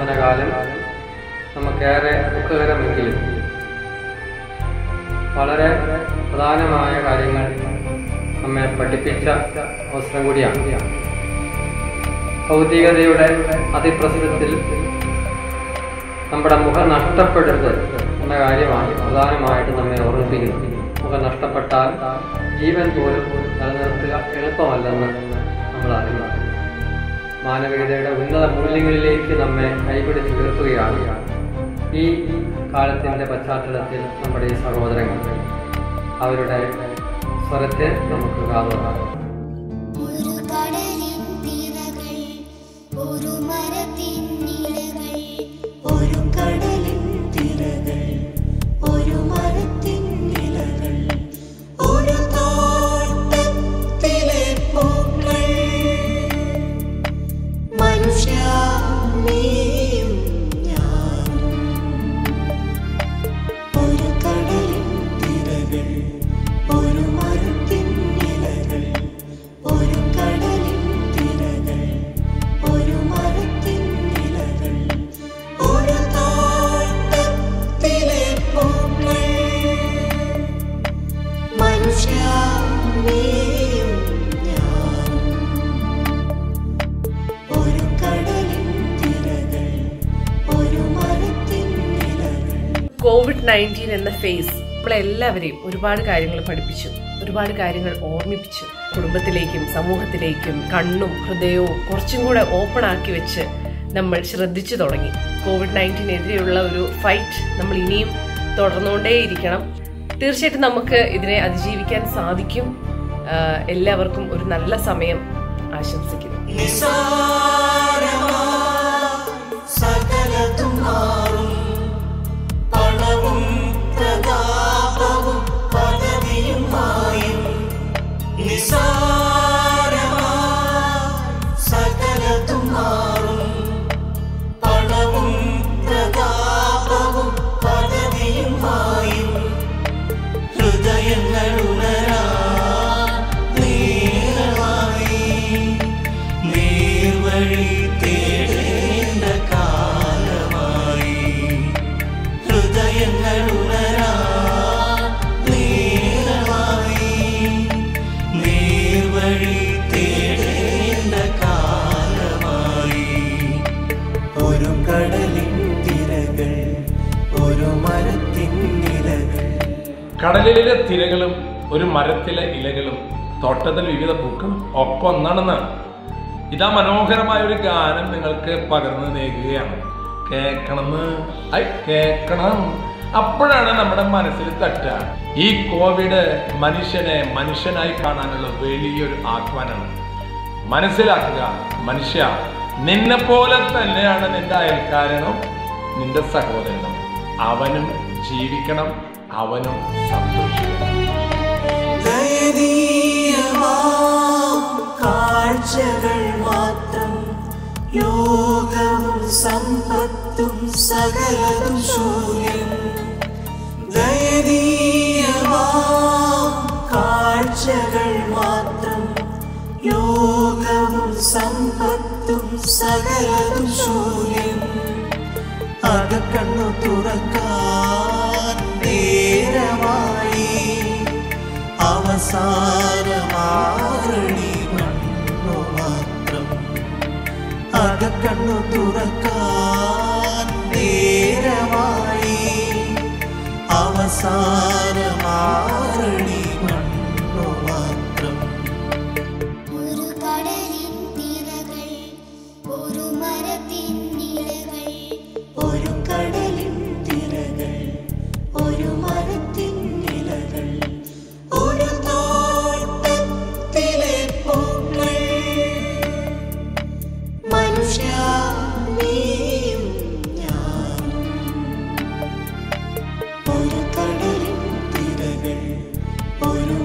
സമാപനകാലം നമുക്കേറെ ദുഃഖകരമെങ്കിലും വളരെ പ്രധാനമായ കാര്യങ്ങൾ നമ്മെ പഠിപ്പിച്ച അവസരം കൂടിയാണ് ഭൗതികതയുടെ അതിപ്രസരത്തിൽ നമ്മുടെ മുഖം നഷ്ടപ്പെടരുത് എന്ന കാര്യമാണ് പ്രധാനമായിട്ട് നമ്മെ ഓർമ്മിപ്പിക്കുന്നത് മുഖം നഷ്ടപ്പെട്ടാൽ ജീവൻ പോലും നിലനിർത്തുക എളുപ്പമല്ലെന്ന് നമ്മൾ അറിയുന്നു മാനവികതയുടെ ഉന്നത മൂല്യങ്ങളിലേക്ക് നമ്മെ കൈപിടിച്ച് ഉയർത്തുകയാണ് ഈ കാലത്തിൻ്റെ പശ്ചാത്തലത്തിൽ നമ്മുടെ ഈ സഹോദരങ്ങൾ അവരുടെ സ്വരത്തെ നമുക്ക് കാതോറാം ഒരു കടലിൻ തിരകൾ ഒരു മരത്തിൻ നിലകൾ ഒരു കടലിൻ തിരകൾ ഒരു മരത്തിൻ നിലകൾ ഒരു തോട്ടത്തിലെ പൂക്കൾ മനുഷ്യ നീയും ഞാനും ഒരു കടലിൻ തിരകൾ ഒരു മരത്തിൻ നിലകൾ ഒരു കടലിൻ തിരകൾ ഒരു മരത്തിൻ നിലകൾ ഒരു തോട്ടത്തിലെ പൂക്കൾ മനുഷ്യ നീയും ഞാനും ഒരു കടലിൻ തിരകൾ ഒരു മരത്തിൻ നിലകൾ കോവിഡ് നയൻറ്റീൻ എന്ന ഫേസ് നമ്മളെല്ലാവരെയും ഒരുപാട് കാര്യങ്ങൾ പഠിപ്പിച്ചു ഒരുപാട് കാര്യങ്ങൾ ഓർമ്മിപ്പിച്ചു കുടുംബത്തിലേക്കും സമൂഹത്തിലേക്കും കണ്ണും ഹൃദയവും കുറച്ചും കൂടെ ഓപ്പൺ ആക്കി വെച്ച് നമ്മൾ ശ്രദ്ധിച്ചു തുടങ്ങി കോവിഡ് നയൻറ്റീനെതിരെയുള്ള ഒരു ഫൈറ്റ് നമ്മൾ ഇനിയും തുടർന്നുകൊണ്ടേയിരിക്കണം തീർച്ചയായിട്ടും നമുക്ക് ഇതിനെ അതിജീവിക്കാൻ സാധിക്കും ആഹ് എല്ലാവർക്കും ഒരു നല്ല സമയം ആശംസിക്കുന്നു നിസാരമാ സകലതും മാറും പണവും പ്രതാപവും പദവിയും മായും നിസാരമാ സകലതും മാറും പണവും പ്രതാപവും പദവിയും മായും ഹൃദയങ്ങൾ ഉണരാ നേരമായി നേർവഴി തേടേണ്ട കാലമായി ഹൃദയങ്ങൾ ഉണരാ നേരമായി നേർവഴി തേടേണ്ട കാലമായി ഒരു കടലിൻ തിരകൾ ഒരു മരത്തിൻ നിലകൾ കടലിലെ തിരകളും ഒരു മരത്തിലെ ഇലകളും തോട്ടത്തിൽ വിവിധ പൂക്കളും ഒക്കെ ഒന്നാണെന്നാണ് ഇതാ മനോഹരമായ ഒരു ഗാനം നിങ്ങൾക്ക് പകർന്നു നേകുകയാണ് കേൾക്കണമെന്ന് ഐ കേൾക്കണം അപ്പോഴാണ് നമ്മുടെ മനസ്സിൽ തട്ടുക ഈ കോവിഡ് മനുഷ്യനെ മനുഷ്യനായി കാണാനുള്ള വലിയൊരു ആഹ്വാനമാണ് മനസ്സിലാക്കുക മനുഷ്യ നിന്നെ പോലെ തന്നെയാണ് നിന്റെ അയൽക്കാരനും നിന്റെ സഹോദരനും അവനും ജീവിക്കണം അവനും സന്തോഷിക്കണം ദയനീയമാം കാഴ്ചകൾ മാത്രം ലോകവും സമ്പത്തും സകലതും ശൂന്യം ദയനീയമാം കാഴ്ചകൾ മാത്രം ലോകവും സമ്പത്തും സകലതും ശൂന്യം അകക്കണ്ണു തുറക്കാൻ നേരമായി അവസാനമാറണി മണ്ണു മാത്രം അകക്കണ്ണു തുറക്കാൻ നേരമായി അവസാനമാറണി മണ്ണു മാത്രം ഒരു കടലിൻ തിരകൾ ഒരു മരത്തിൻ നിലകൾ ഒരു കടലിൻ തിരകൾ ഒരു മരത്തിൻ നിലകൾ ഒരു തോട്ടത്തിലെ പൂക്കൾ മനുഷ്യ നീയും ഞാനും ഒരു കടലിൻ തിരകൾ ഒരു